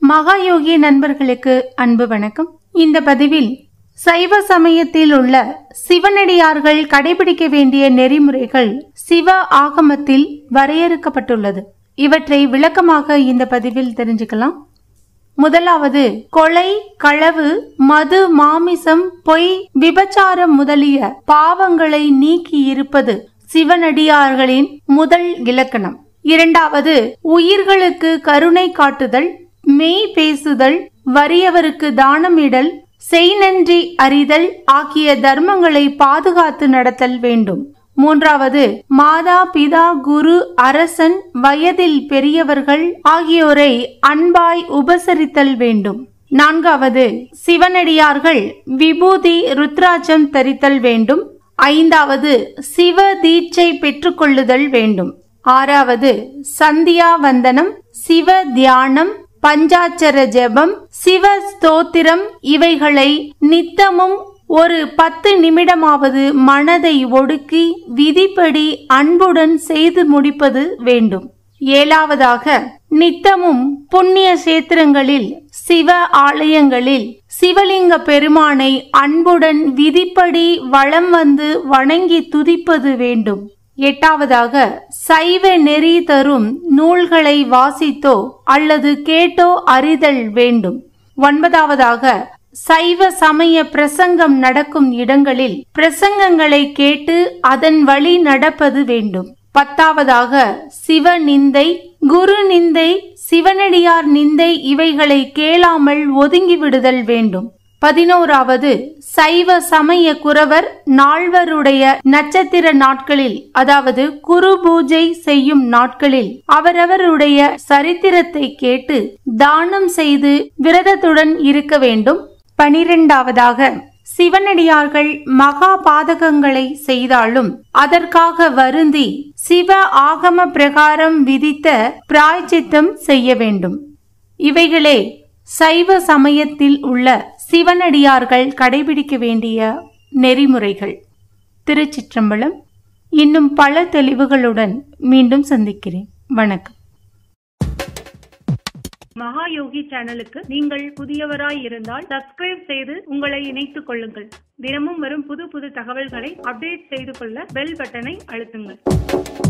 மகாயோகி நண்பர்களுக்கு அன்பு வணக்கம் இந்த பதிவில் சைவ சமயத்தில் உள்ள சிவனடியார்கள் கடைபிடிக்க வேண்டிய நெறிமுறைகள் சிவ ஆகமத்தில் வரையறுக்கப்பட்டுள்ளது இவற்றை விளக்கமாக இந்த பதிவில் தெரிஞ்சுக்கலாம் முதலாவது கொலை களவு மது மாமிசம் பொய் விபச்சாரம் முதலிய பாவங்களை நீக்கி இருப்பது சிவனடியார்களின் முதல் இலக்கணம் இரண்டாவது உயிர்களுக்கு கருணை காட்டுதல் மெய் பேசுதல் வறியவருக்கு தானமிடல் செய்நன்றி அறிதல் ஆகிய தர்மங்களை பாதுகாத்து நடத்தல் வேண்டும் மூன்றாவது மாதா பிதா குரு அரசன் வயதில் பெரியவர்கள் ஆகியோரை அன்பாய் உபசரித்தல் வேண்டும் நான்காவது சிவனடியார்கள் விபூதி ருத்ராட்சம் தரித்தல் வேண்டும் ஐந்தாவது சிவ தீட்சை பெற்றுக்கொள்ளுதல் வேண்டும் ஆறாவது சந்தியா வந்தனம் சிவ தியானம் பஞ்சாட்சர ஜெபம் சிவ ஸ்தோத்திரம் இவைகளை நித்தமும் ஒரு பத்து நிமிடமாவது மனதை ஒடுக்கி விதிப்படி அன்புடன் செய்து முடிப்பது வேண்டும் ஏழாவதாக நித்தமும் புண்ணிய சேத்திரங்களில் சிவ ஆலயங்களில் சிவலிங்க பெருமானை அன்புடன் விதிப்படி வலம் வந்து வணங்கி துதிப்பது வேண்டும் எட்டாவதாக சைவ நெறி தரும் நூல்களை வாசித்தோ அல்லது கேட்டோ அறிதல் வேண்டும் ஒன்பதாவதாக சைவ சமய பிரசங்கம் நடக்கும் இடங்களில் பிரசங்கங்களை கேட்டு அதன் வழி நடப்பது வேண்டும் பத்தாவதாக சிவ நிந்தை குரு நிந்தை சிவனடியார் நிந்தை இவைகளை கேளாமல் ஒதுங்கி விடுதல் வேண்டும் பதினோராவது சைவ சமய குறவர் நால்வருடைய நட்சத்திர நாட்களில் அதாவது குரு பூஜை செய்யும் நாட்களில் அவரவருடைய சரித்திரத்தை கேட்டு தானம் செய்து விரதத்துடன் இருக்க வேண்டும் பனிரெண்டாவதாக சிவனடியார்கள் மகா பாதகங்களை செய்தாலும் அதற்காக வருந்தி சிவ ஆகம பிரகாரம் விதித்த பிராய்ச்சித்தம் செய்ய வேண்டும் இவைகளே சைவ சமயத்தில் உள்ள சிவனடியார்கள் கடைபிடிக்க வேண்டிய நெறிமுறைகள் திருச்சிற்றம்பலம் இன்னும் பல தெளிவுகளுடன் மீண்டும் சந்திக்கிறேன் வணக்கம் மகாயோகி சேனலுக்கு நீங்கள் புதியவராய் இருந்தால் சப்ஸ்கிரைப் செய்து உங்களை இணைத்துக் கொள்ளுங்கள் தினமும் வரும் புது புது தகவல்களை அப்டேட் செய்து கொள்ள பெல் பட்டனை அழுத்துங்கள்